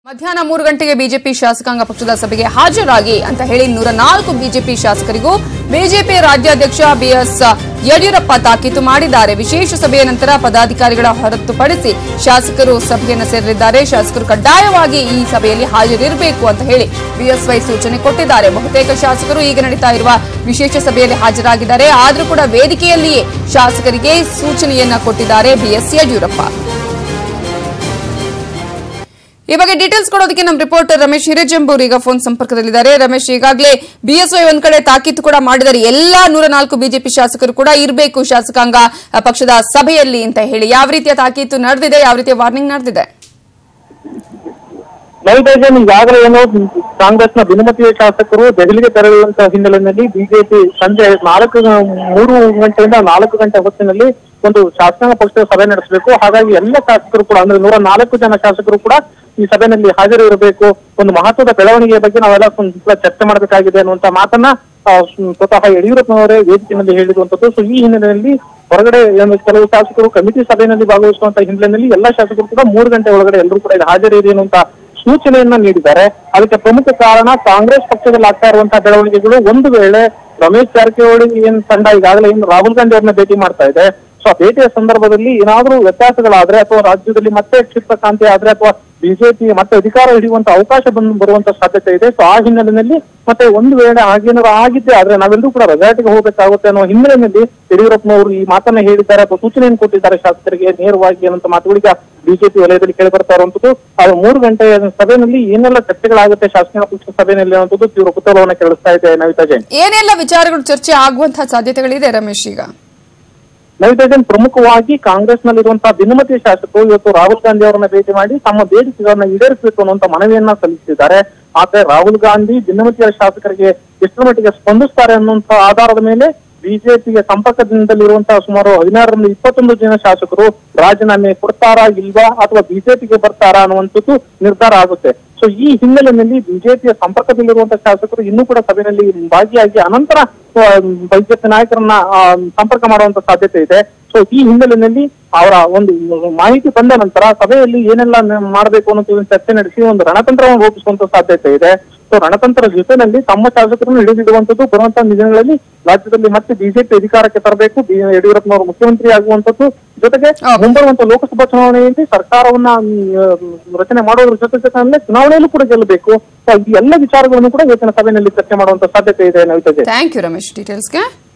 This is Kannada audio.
ಮಧ್ಯಾಹ್ನ ಮೂರು ಗಂಟೆಗೆ ಬಿಜೆಪಿ ಶಾಸಕಾಂಗ ಪಕ್ಷದ ಸಭೆಗೆ ಹಾಜರಾಗಿ ಅಂತ ಹೇಳಿ ನೂರ ನಾಲ್ಕು ಬಿಜೆಪಿ ಶಾಸಕರಿಗೂ ಬಿಜೆಪಿ ರಾಜ್ಯಾಧ್ಯಕ್ಷ ಬಿಎಸ್ ಯಡಿಯೂರಪ್ಪ ತಾಕೀತು ಮಾಡಿದ್ದಾರೆ ವಿಶೇಷ ಸಭೆಯ ನಂತರ ಪದಾಧಿಕಾರಿಗಳ ಹೊರತುಪಡಿಸಿ ಶಾಸಕರು ಸಭೆಯನ್ನು ಸೇರಲಿದ್ದಾರೆ ಶಾಸಕರು ಕಡ್ಡಾಯವಾಗಿ ಈ ಸಭೆಯಲ್ಲಿ ಹಾಜರಿರಬೇಕು ಅಂತ ಹೇಳಿ ಬಿಎಸ್ವೈ ಸೂಚನೆ ಕೊಟ್ಟಿದ್ದಾರೆ ಬಹುತೇಕ ಶಾಸಕರು ಈಗ ನಡೀತಾ ಇರುವ ವಿಶೇಷ ಸಭೆಯಲ್ಲಿ ಹಾಜರಾಗಿದ್ದಾರೆ ಆದರೂ ಕೂಡ ವೇದಿಕೆಯಲ್ಲಿಯೇ ಶಾಸಕರಿಗೆ ಸೂಚನೆಯನ್ನ ಕೊಟ್ಟಿದ್ದಾರೆ ಬಿಎಸ್ ಯಡಿಯೂರಪ್ಪ ಈ ಬಗ್ಗೆ ಡೀಟೇಲ್ಸ್ ಕೊಡೋದಕ್ಕೆ ನಮ್ಮ ರಿಪೋರ್ಟರ್ ರಮೇಶ್ ಹಿರೇಜಂಬೂರ್ ಈಗ ಫೋನ್ ಸಂಪರ್ಕದಲ್ಲಿದ್ದಾರೆ ರಮೇಶ್ ಈಗಾಗಲೇ ಬಿಎಸ್ವೈ ಒಂದ್ ಕಡೆ ತಾಕೀತು ಕೂಡ ಮಾಡಿದ್ದಾರೆ ಎಲ್ಲಾ ನೂರ ನಾಲ್ಕು ಬಿಜೆಪಿ ಶಾಸಕರು ಕೂಡ ಇರಬೇಕು ಶಾಸಕಾಂಗ ಆ, ಪಕ್ಷದ ಸಭೆಯಲ್ಲಿ ಅಂತ ಹೇಳಿ ಯಾವ ರೀತಿಯ ತಾಕೀತು ನಡೆದಿದೆ ಯಾವ ರೀತಿಯ ವಾರ್ನಿಂಗ್ ನಡೆದಿದೆ ನೈವೇದ್ಯನ್ ಈಗಾಗಲೇ ಏನು ಕಾಂಗ್ರೆಸ್ನ ಭಿನ್ನಮತೀಯ ಶಾಸಕರು ದೆಹಲಿಗೆ ತೆರಳುವಂತಹ ಹಿನ್ನೆಲೆಯಲ್ಲಿ ಬಿಜೆಪಿ ಸಂಜೆ ನಾಲ್ಕು ಮೂರು ಗಂಟೆಯಿಂದ ನಾಲ್ಕು ಗಂಟೆ ಹೊತ್ತಿನಲ್ಲಿ ಒಂದು ಶಾಸಕಾಂಗ ಪಕ್ಷದ ಸಭೆ ನಡೆಸಬೇಕು ಹಾಗಾಗಿ ಎಲ್ಲ ಶಾಸಕರು ಕೂಡ ಅಂದ್ರೆ ನೂರ ನಾಲ್ಕು ಜನ ಶಾಸಕರು ಕೂಡ ಈ ಸಭೆಯಲ್ಲಿ ಹಾಜರಿರಬೇಕು ಒಂದು ಮಹತ್ವದ ಬೆಳವಣಿಗೆಯ ಬಗ್ಗೆ ನಾವೆಲ್ಲ ಸ್ವಲ್ಪ ಚರ್ಚೆ ಮಾಡಬೇಕಾಗಿದೆ ಅನ್ನುವಂತ ಮಾತನ್ನ ಆ, ಸ್ವತಃ ಯಡಿಯೂರಪ್ಪನವರೇ ವೇದಿಕೆಯಲ್ಲಿ ಹೇಳಿರುವಂತದ್ದು ಸೊ ಈ ಹಿನ್ನೆಲೆಯಲ್ಲಿ ಹೊರಗಡೆ ಏನು ಕೆಲವು ಶಾಸಕರು ಕಮಿಟಿ ಸಭೆಯಲ್ಲಿ ಭಾಗವಹಿಸುವಂತ ಹಿನ್ನೆಲೆಯಲ್ಲಿ ಎಲ್ಲ ಶಾಸಕರು ಕೂಡ ಮೂರು ಗಂಟೆ ಒಳಗಡೆ ಎಲ್ಲರೂ ಕೂಡ ಇಲ್ಲಿ ಹಾಜರಿರಿ ಅನ್ನುವಂತ ಸೂಚನೆಯನ್ನ ನೀಡಿದ್ದಾರೆ ಅದಕ್ಕೆ ಪ್ರಮುಖ ಕಾರಣ ಕಾಂಗ್ರೆಸ್ ಪಕ್ಷದಲ್ಲಿ ಆಗ್ತಾ ಇರುವಂತಹ ಬೆಳವಣಿಗೆಗಳು ಒಂದು ವೇಳೆ ರಮೇಶ್ ಜಾರಕಿಹೊಳಿ ಏನ್ ತಂಡ ಈಗಾಗಲೇ ಏನು ರಾಹುಲ್ ಗಾಂಧಿ ಅವ್ರನ್ನ ಭೇಟಿ ಮಾಡ್ತಾ ಇದೆ ಸೊ ಆ ಭೇಟಿಯ ಸಂದರ್ಭದಲ್ಲಿ ಏನಾದ್ರೂ ವ್ಯತ್ಯಾಸಗಳಾದ್ರೆ ಅಥವಾ ರಾಜ್ಯದಲ್ಲಿ ಮತ್ತೆ ಕ್ಷಿಪ್ರ ಕ್ರಾಂತಿ ಆದ್ರೆ ಅಥವಾ ಬಿಜೆಪಿ ಮತ್ತೆ ಅಧಿಕಾರ ಹಿಡಿಯುವಂತ ಅವಕಾಶ ಬಂದು ಬರುವಂತ ಸಾಧ್ಯತೆ ಇದೆ ಸೊ ಆ ಹಿನ್ನೆಲೆಯಲ್ಲಿ ಮತ್ತೆ ಒಂದು ವೇಳೆ ಹಾಗೇನಾದ್ರು ಆಗಿದ್ದೆ ಆದ್ರೆ ನಾವೆಲ್ಲರೂ ಕೂಡ ರೆಸಾರ್ಟ್ಗೆ ಹೋಗಬೇಕಾಗುತ್ತೆ ಅನ್ನೋ ಹಿನ್ನೆಲೆಯಲ್ಲಿ ಯಡಿಯೂರಪ್ಪನವರು ಈ ಮಾತನ್ನ ಹೇಳಿದ್ದಾರೆ ಅಥವಾ ಸೂಚನೆಯನ್ನು ಕೊಟ್ಟಿದ್ದಾರೆ ಶಾಸಕರಿಗೆ ನೇರವಾಗಿ ಏನಂತ ಮಾತುಗಳಿಗೆ ಬಿಜೆಪಿ ವಲಯದಲ್ಲಿ ಕೇಳಿ ಬರ್ತಾ ಇರುವಂತದ್ದು ಆದ್ರೆ ಮೂರು ಗಂಟೆಯ ಸಭೆಯಲ್ಲಿ ಏನೆಲ್ಲ ಚರ್ಚೆಗಳಾಗುತ್ತೆ ಶಾಸಕಾಂಗ ಪಕ್ಷ ಸಭೆಯಲ್ಲಿ ಅನ್ನೋದು ತೀವ್ರ ಕುತೂಹಲವನ್ನು ಕೆಳಿಸ್ತಾ ಇದೆ ನವಿತಾ ಜೈನ್ ಏನೆಲ್ಲ ವಿಚಾರಗಳು ಚರ್ಚೆ ಆಗುವಂತಹ ಸಾಧ್ಯತೆಗಳಿದೆ ರಮೇಶ್ ಈಗ ನವಿತಾ ಪ್ರಮುಖವಾಗಿ ಕಾಂಗ್ರೆಸ್ನಲ್ಲಿರುವಂತಹ ಭಿನ್ನಮತೀಯ ಶಾಸಕರು ಇವತ್ತು ರಾಹುಲ್ ಗಾಂಧಿ ಅವರನ್ನ ಭೇಟಿ ಮಾಡಿ ತಮ್ಮ ಬೇಡಿಕೆಗಳನ್ನ ಈಡೇರಿಸಬೇಕು ಅನ್ನುವಂತ ಮನವಿಯನ್ನ ಸಲ್ಲಿಸಿದ್ದಾರೆ ಆದ್ರೆ ರಾಹುಲ್ ಗಾಂಧಿ ಭಿನ್ನಮತೀಯ ಶಾಸಕರಿಗೆ ಎಷ್ಟರ ಮಟ್ಟಿಗೆ ಸ್ಪಂದಿಸ್ತಾರೆ ಅನ್ನುವಂತ ಆಧಾರದ ಮೇಲೆ ಬಿಜೆಪಿಗೆ ಸಂಪರ್ಕದಿಂದಲಿರುವಂತಹ ಸುಮಾರು ಹದಿನಾರರಿಂದ ಇಪ್ಪತ್ತೊಂದು ಜನ ಶಾಸಕರು ರಾಜೀನಾಮೆ ಕೊಡ್ತಾರಾ ಇಲ್ವಾ ಅಥವಾ ಬಿಜೆಪಿಗೆ ಬರ್ತಾರಾ ಅನ್ನುವಂಥದ್ದು ನಿರ್ಧಾರ ಆಗುತ್ತೆ ಸೊ ಈ ಹಿನ್ನೆಲೆಯಲ್ಲಿ ಬಿಜೆಪಿಯ ಸಂಪರ್ಕದಲ್ಲಿರುವಂತಹ ಶಾಸಕರು ಇನ್ನೂ ಕೂಡ ಸಭೆಯಲ್ಲಿ ಭಾಗಿಯಾಗಿ ಅನಂತರ ಬಿಜೆಪಿ ನಾಯಕರನ್ನ ಆ, ಸಂಪರ್ಕ ಮಾಡುವಂತ ಸಾಧ್ಯತೆ ಇದೆ ಸೊ ಈ ಹಿನ್ನೆಲೆಯಲ್ಲಿ ಅವರ ಒಂದು ಮಾಹಿತಿ ಬಂದ ನಂತರ ಸಭೆಯಲ್ಲಿ ಏನೆಲ್ಲ ನ- ಮಾಡಬೇಕು ಅನ್ನೋದು ಚರ್ಚೆ ನಡೆಸಿ ಒಂದು ರಣತಂತ್ರವನ್ನು ರೂಪಿಸುವಂತ ಸಾಧ್ಯತೆ ಇದೆ ಸೊ ರಣತಂತ್ರ ಜೊತೆನಲ್ಲಿ ತಮ್ಮ ಶಾಸಕರನ್ನು ಹಿಡಿದಿಡುವಂತದ್ದು ಬರುವಂತಹ ದಿನಗಳಲ್ಲಿ ರಾಜ್ಯದಲ್ಲಿ ಮತ್ತೆ ಬಿಜೆಪಿ ಅಧಿಕಾರಕ್ಕೆ ತರಬೇಕು ಬಿ- ಯಡಿಯೂರಪ್ಪನವರು ಮುಖ್ಯಮಂತ್ರಿ ಆಗುವಂತದ್ದು ಜೊತೆಗೆ Okay. ಮುಂಬರುವಂತ ಲೋಕಸಭಾ ಚುನಾವಣೆಯಲ್ಲಿ ಸರ್ಕಾರವನ್ನ ಮ್, ರಚನೆ ಮಾಡೋದ್ರ ಜೊತೆ ಜೊತೆಯಲ್ಲೇ ಚುನಾವಣೆಯಲ್ಲೂ ಕೂಡ ಗೆಲ್ಲಬೇಕು ಸೊ ಈ ಎಲ್ಲ ವಿಚಾರಗಳನ್ನು ಕೂಡ ಇವತ್ತಿನ ಸಭೆಯಲ್ಲಿ ಚರ್ಚೆ ಮಾಡುವಂತ ಸಾಧ್ಯತೆ ಇದೆ ನವಿತಾ ಜೈನ್. Thank you Ramesh ಡೀಟೇಲ್ಸ್ಗೆ